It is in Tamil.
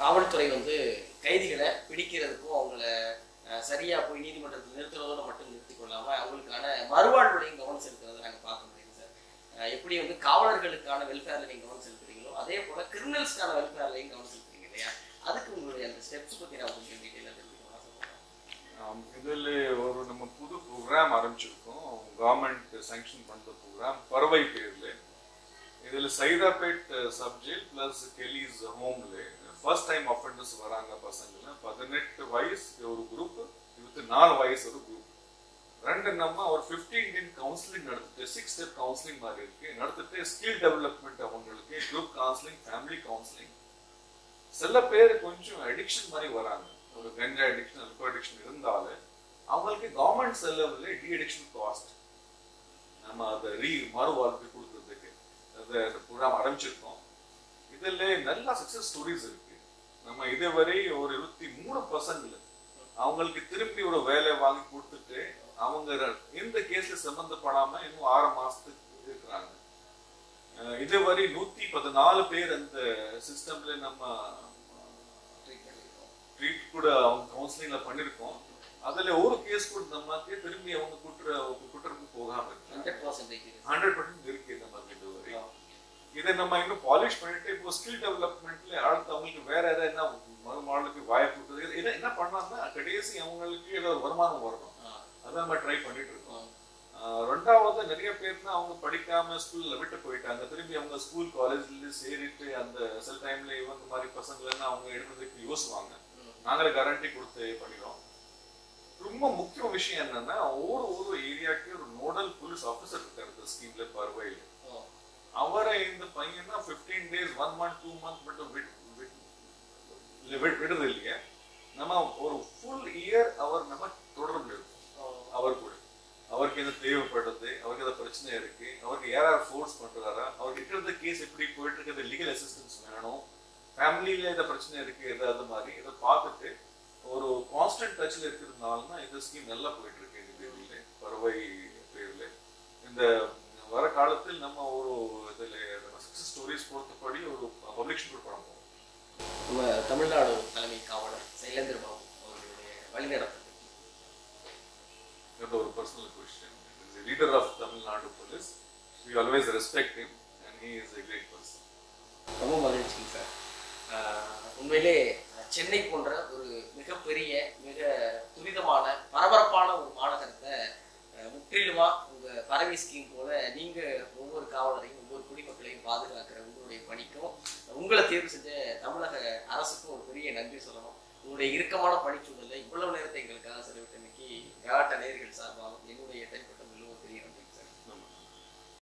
காவல்துறை வந்து கைதிகளை பிடிக்கிறதுக்கும் அவங்கள அஹ், சரியா போய் நீதிமன்றத்தில் நிறுத்துறதோட மட்டும் நிறுத்தி கொள்ளாம அவங்களுக்கான மறுவாழ்வுலையும் கவனம் செலுத்துறதை நாங்க பார்க்க முடியுது சார் அஹ், எப்படி வந்து காவலர்களுக்கான வெல்ஃபேர்ல நீங்க கவனம் செலுத்துறீங்களோ அதே போல கிரிமினல்ஸ்க்கான வெல்ஃபேர்லையும் கவனம் செலுத்துறீங்க இல்லையா அதுக்கு உங்களுடைய அந்த ஸ்டெப்ஸ் பத்தி நான் கொஞ்சம் டீட்டெயிலாக தெரிஞ்சுக்கணும் ஆசைப்படுறேன் ஆம், இதுல ஒரு நம்ம புது ப்ரோக்ராம் ஆரம்பிச்சிருக்கோம் கவர்மெண்ட் சாங்ஷன் பண்ற ப்ரோக்ராம் பறவை பேர்ல இதுல சைதாப்பேட் சப்ஜெக்ட் பிளஸ் கெலிஸ் ஹோம்ல ஃபர்ஸ்ட் டைம் அஃபெண்டர்ஸ் வராங்க பசங்க பதினெட்டு வயசு ஒரு குரூப் இருபத்தி நாலு வயசு ஒரு குரூப் ரெண்டு நம்ம ஒரு ஃபிஃப்டீன் டேன் கவுன்சிலிங் நடத்திட்டு சிக்ஸ் ஸ்டெப் கவுன்சிலிங் மாதிரி இருக்கு நடத்திட்டு ஸ்கில் டெவலப்மெண்ட் அவங்களுக்கு குரூப் கவுன்சிலிங் ஃபேமிலி கவுன்சிலிங் சில பேர் கொஞ்சம் அடிக்ஷன் மாதிரி வராங்க ஒரு கஞ்சா அடிக்ஷன் அல்கோ அடிக்ஷன் இருந்தாலும் அவங்களுக்கு கவர்மெண்ட் செலவுல டி அடிக்ஷன் காஸ்ட் நம்ம அதை ரீ மறுவாழ்க்கை கொடுக்கறதுக்கு அதை அந்த ப்ரோக்ராம் ஆரம்பிச்சிருக்கோம் இதுல நல்ல சக்சஸ் ஸ்டோரிஸ் இருக்கு நம்ம இதுவரை ஒரு இருபத்தி மூணு பசங்களை அவங்களுக்கு திருப்பி ஒரு வேலை வாங்கி கொடுத்துட்டு அவங்க இந்த கேஸ்ல சம்பந்தப்படாம இன்னும் ஆறு மாசத்துக்கு இருக்கிறாங்க அஹ் இதுவரை நூத்தி பதினாலு பேர் அந்த சிஸ்டம்ல நம்ம ட்ரீட் பண்ணிருக்கோம் ட்ரீட் கூட அவங்க கவுன்சிலிங்ல பண்ணிருக்கோம் அதுல ஒரு கேஸ் கூட நமக்கு திரும்பி அவங்க குற்ற குற்றத்துக்கு போகாம இருக்கு ஹண்ட்ரட் பர்சன்டேஜ் ஹண்ட்ரட் பர்சன்ட் இருக்கு நமக்கு இதுவரை இதை நம்ம இன்னும் பாலிஷ் பண்ணிட்டு இப்போ ஸ்கில் டெவலப்மெண்ட்ல அடுத்து அவங்களுக்கு வேற ஏதாவது என்ன மறுமாளுக்கு வாய்ப்பு இருக்குது என்ன என்ன பண்ணலாம்னா கடைசி அவங்களுக்கு ஏதோ ஒரு வருமானம் வரணும் அதை நம்ம ட்ரை பண்ணிட்டு இருக்கோம் ஆஹ் ரெண்டாவது நிறைய பேர்னா அவங்க படிக்காம ஸ்கூல்ல விட்டு போயிட்டாங்க திரும்பி அவங்க ஸ்கூல் காலேஜ்ல சேரிட்டு அந்த சில டைம்ல இவங்க மாதிரி பசங்களை அவங்க எடுக்கிறதுக்கு யோசிவாங்க நாங்களே கேரண்டி கொடுத்து பண்ணிடுறோம் ரொம்ப முக்கிய விஷயம் என்னன்னா ஒரு ஒரு ஏரியாக்கு ஒரு நோடல் போலீஸ் ஆஃபீஸர் இருக்காரு இந்த ஸ்கீம்ல பருவையில் அவரை இந்த பையன் தான் fifteen days one month two month மட்டும் விட்- விட்- இல்ல, விட்- விடுறது இல்லையா நம்ம ஒரு ஃபுல் இயர் அவர் நம்ம தொடர்பு இருக்கும் அவர் கூட அவருக்கு எது தேவைப்படுறது அவருக்கு எதாவது பிரச்சனை இருக்கு அவருக்கு யாராவது ஃபோர்ஸ் பண்றாரா அவருக்கு இருக்கிறது கேஸ் எப்படி போயிட்டு இருக்குது லீகல் அசிஸ்டன்ஸ் வேணும் ஃபேமிலியில எதாவது பிரச்சனை இருக்கு ஏதாவது மாதிரி இதை பார்த்துட்டு ஒரு கான்ஸ்டன்ட் டச்ல இருக்கிறதுனால தான் இந்த ஸ்கீம் நல்லா போயிட்டு இருக்கு இந்த இதுல பறவை பேர்ல இந்த வர காலத்தில் நம்ம ஒரு இதுல சக்சஸ் ஸ்டோரிஸ் பொறுத்தபடி ஒரு பப்ளிஷ் கூட பண்ண போறோம் நம்ம தமிழ்நாடு தலைமை காவலர் சைலேந்திர பாபு அவர்களுடைய வழிநடத்தல் That's ஒரு personal question. He's the leader of Tamil Nadu police. We always respect him and he is a great person. ரொம்ப மகிழ்ச்சி சார் உண்மையிலே சென்னை போன்ற ஒரு மிகப்பெரிய மிக துரிதமான பரபரப்பான ஒரு மாநகரத்தை அஹ், முற்றிலுமா உங்க பறவை ஸ்கீம் போல நீங்க ஒவ்வொரு காவலரையும் ஒவ்வொரு குடிமக்களையும் பாதுகாக்கிற உங்களுடைய பணிக்கும் உங்களை தேர்வு செஞ்ச தமிழக அரசுக்கும் ஒரு பெரிய நன்றி சொல்லணும் உங்களுடைய இறுக்கமான பணிச்சூழல்ல இவ்வளவு நேரத்தை எங்களுக்காக செலவிட்டமைக்கு கலாட்ட நேர்கள் சார்பாகவும்